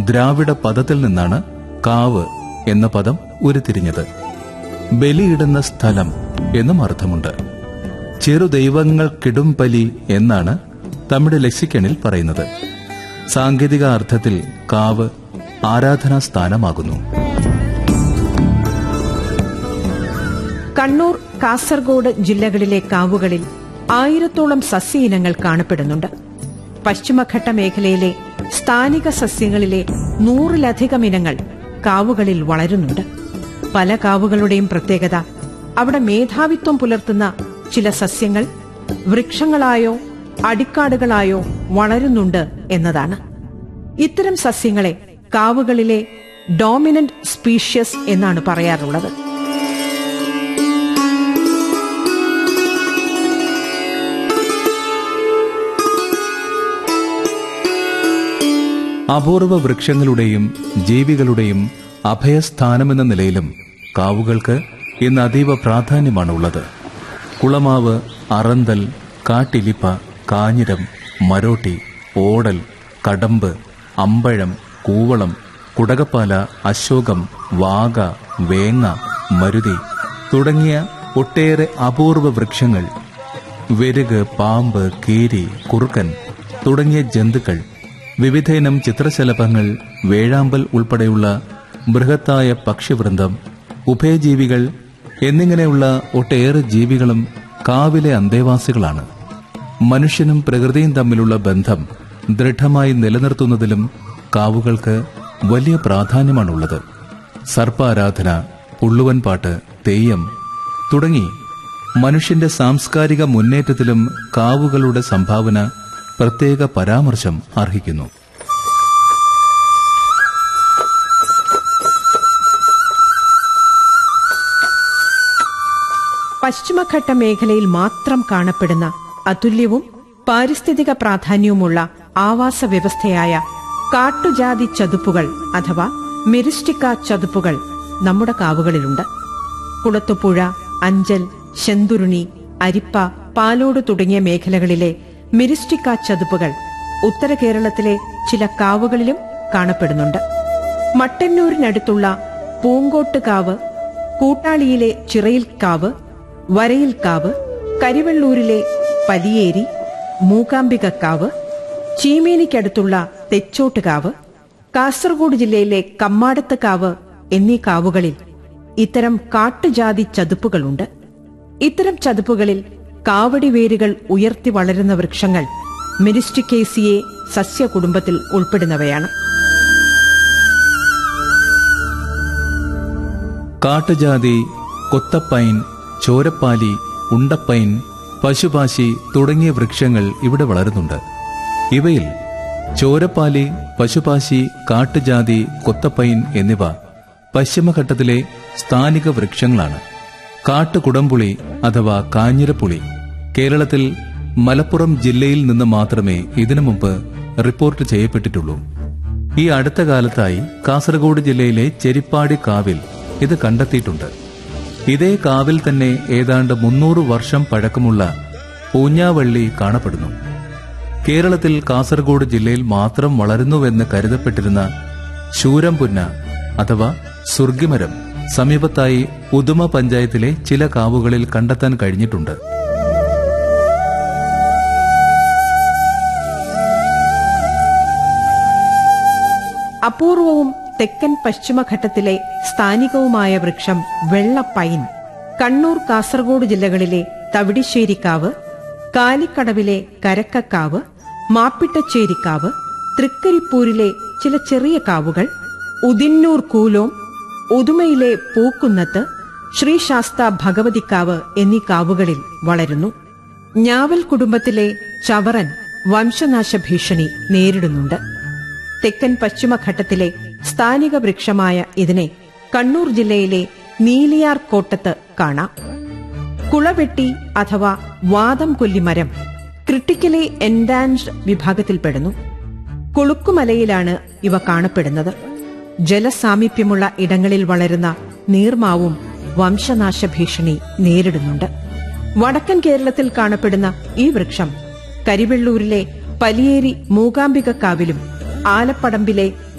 ദ്രാവിഡ പദത്തിൽ നിന്നാണ് കാവ് എന്ന പദം ഉരുത്തിരിഞ്ഞത് ബലിയിടുന്ന സ്ഥലം എന്നും അർത്ഥമുണ്ട് ചെറുദൈവങ്ങൾക്കിടുംപലി എന്നാണ് തമിഴ് ലെക്സിക്കണിൽ പറയുന്നത് സാങ്കേതിക അർത്ഥത്തിൽ കാവ് ആരാധനാ സ്ഥാനമാകുന്നു കണ്ണൂർ കാസർഗോഡ് ജില്ലകളിലെ കാവുകളിൽ ആയിരത്തോളം സസ്യ ഇനങ്ങൾ കാണപ്പെടുന്നുണ്ട് പശ്ചിമഘട്ട മേഖലയിലെ സ്ഥാനിക സസ്യങ്ങളിലെ നൂറിലധികം ഇനങ്ങൾ കാവുകളിൽ വളരുന്നുണ്ട് പല കാവുകളുടെയും പ്രത്യേകത അവിടെ മേധാവിത്വം പുലർത്തുന്ന ചില സസ്യങ്ങൾ വൃക്ഷങ്ങളായോ അടിക്കാടുകളായോ വളരുന്നുണ്ട് എന്നതാണ് ഇത്തരം സസ്യങ്ങളെ കാവുകളിലെ ഡോമിനന്റ് സ്പീഷ്യസ് എന്നാണ് പറയാറുള്ളത് അപൂർവ വൃക്ഷങ്ങളുടെയും ജീവികളുടെയും അഭയസ്ഥാനമെന്ന നിലയിലും കാവുകൾക്ക് ഇന്ന് അതീവ പ്രാധാന്യമാണുള്ളത് കുളമാവ് അറന്തൽ കാട്ടിലിപ്പ കാഞ്ഞിരം മരോട്ടി ഓടൽ കടമ്പ് അമ്പഴം കൂവളം കുടകപ്പാല അശോകം വാഗ വേങ്ങ മരുതി തുടങ്ങിയ ഒട്ടേറെ അപൂർവ വൃക്ഷങ്ങൾ വെരുക് പാമ്പ് കീരി കുറുക്കൻ തുടങ്ങിയ ജന്തുക്കൾ വിവിധയിനം ചിത്രശലഭങ്ങൾ വേഴാമ്പൽ ഉൾപ്പെടെയുള്ള ബൃഹത്തായ പക്ഷിവൃന്ദം ഉഭയജീവികൾ എന്നിങ്ങനെയുള്ള ഒട്ടേറെ ജീവികളും കാവിലെ അന്തേവാസികളാണ് മനുഷ്യനും പ്രകൃതിയും തമ്മിലുള്ള ബന്ധം ദൃഢമായി നിലനിർത്തുന്നതിലും കാവുകൾക്ക് വലിയ പ്രാധാന്യമാണുള്ളത് സർപ്പാരാധന പുള്ളുവൻ പാട്ട് തെയ്യം തുടങ്ങി മനുഷ്യന്റെ സാംസ്കാരിക മുന്നേറ്റത്തിലും കാവുകളുടെ സംഭാവന പ്രത്യേക പരാമർശം അർഹിക്കുന്നു പശ്ചിമഘട്ട മേഖലയിൽ മാത്രം കാണപ്പെടുന്ന അതുല്യവും പാരിസ്ഥിതിക പ്രാധാന്യവുമുള്ള ആവാസ വ്യവസ്ഥയായ കാട്ടുജാതി ചതുപ്പുകൾ അഥവാ മെരിസ്റ്റിക്ക ചതുപ്പുകൾ നമ്മുടെ കാവുകളിലുണ്ട് കുളത്തുപുഴ അഞ്ചൽ ശെന്തുരുണി അരിപ്പ പാലോട് തുടങ്ങിയ മേഖലകളിലെ മിരിസ്റ്റിക്ക ചതുപ്പുകൾ ഉത്തര കേരളത്തിലെ ചില കാവുകളിലും കാണപ്പെടുന്നുണ്ട് മട്ടന്നൂരിനടുത്തുള്ള പൂങ്കോട്ടുകാവ് കൂട്ടാളിയിലെ ചിറയിൽക്കാവ് വരയിൽക്കാവ് കരിവെള്ളൂരിലെ പലിയേരി മൂകാംബികക്കാവ് ചീമേനിക്കടുത്തുള്ള തെച്ചോട്ടുകാവ് കാസർഗോഡ് ജില്ലയിലെ കമ്മാടത്തുകാവ് എന്നീ കാവുകളിൽ ഇത്തരം കാട്ടുജാതി ചതുപ്പുകളുണ്ട് ഇത്തരം ചതുപ്പുകളിൽ കാവടി വേരുകൾ ഉയർത്തി വളരുന്ന വൃക്ഷങ്ങൾ മെരിസ്റ്റിക്കേസിയെ സസ്യകുടുംബത്തിൽ ഉൾപ്പെടുന്നവയാണ് കാട്ടുജാതി കൊത്തപ്പൈൻ ചോരപ്പാലി ഉണ്ടപ്പൈൻ പശുപാശി തുടങ്ങിയ വൃക്ഷങ്ങൾ ഇവിടെ വളരുന്നുണ്ട് ഇവയിൽ ചോരപ്പാലി പശുപാശി കാട്ടുജാതി കൊത്തപ്പൈൻ എന്നിവ പശ്ചിമഘട്ടത്തിലെ സ്ഥാനിക വൃക്ഷങ്ങളാണ് കാട്ടുകുടംപുളി അഥവാ കാഞ്ഞിരപ്പുളി കേരളത്തിൽ മലപ്പുറം ജില്ലയിൽ നിന്ന് മാത്രമേ ഇതിനു മുമ്പ് റിപ്പോർട്ട് ചെയ്യപ്പെട്ടിട്ടുള്ളൂ ഈ അടുത്ത കാലത്തായി കാസർഗോഡ് ജില്ലയിലെ ചെരിപ്പാടി കാവിൽ ഇത് കണ്ടെത്തിയിട്ടുണ്ട് ഇതേ കാവിൽ തന്നെ ഏതാണ്ട് മുന്നൂറ് വർഷം പഴക്കമുള്ള പൂഞ്ഞാവള്ളി കാണപ്പെടുന്നു കേരളത്തിൽ കാസർഗോഡ് ജില്ലയിൽ മാത്രം വളരുന്നുവെന്ന് കരുതപ്പെട്ടിരുന്ന ശൂരംപുന്ന അഥവാ സുർഗിമരം സമീപത്തായി ഉദുമ പഞ്ചായത്തിലെ ചില കാവുകളിൽ കണ്ടെത്താൻ കഴിഞ്ഞിട്ടുണ്ട് അപൂർവവും തെക്കൻ പശ്ചിമഘട്ടത്തിലെ സ്ഥാനികവുമായ വൃക്ഷം വെള്ളപ്പൈൻ കണ്ണൂർ കാസർഗോഡ് ജില്ലകളിലെ തവിടിശ്ശേരിക്കാവ് കാലിക്കടവിലെ കരക്കക്കാവ് മാപ്പിട്ടച്ചേരിക്കാവ് തൃക്കരിപ്പൂരിലെ ചില ചെറിയ കാവുകൾ ഉദിന്നൂർ കൂലോം ഉദുമയിലെ പൂക്കുന്നത്ത് ശ്രീശാസ്ത ഭഗവതിക്കാവ് എന്നീ കാവുകളിൽ വളരുന്നു ഞാവൽ കുടുംബത്തിലെ ചവറൻ വംശനാശ ഭീഷണി നേരിടുന്നുണ്ട് തെക്കൻ പശ്ചിമഘട്ടത്തിലെ സ്ഥാനിക വൃക്ഷമായ ഇതിനെ കണ്ണൂർ ജില്ലയിലെ നീലിയാർ കോട്ടത്ത് കാണാം കുളവെട്ടി അഥവാ വാദം കൊല്ലിമരം ക്രിട്ടിക്കലി എൻഡാൻസ്ഡ് വിഭാഗത്തിൽപ്പെടുന്നു കുളുക്കുമലയിലാണ് ഇവ കാണപ്പെടുന്നത് ജലസാമീപ്യമുള്ള ഇടങ്ങളിൽ വളരുന്ന നീർമാവും വംശനാശ ഭീഷണി നേരിടുന്നുണ്ട് വടക്കൻ കേരളത്തിൽ കാണപ്പെടുന്ന ഈ വൃക്ഷം കരിവെള്ളൂരിലെ പലിയേരി മൂകാംബികക്കാവിലും ആലപ്പടമ്പിലെ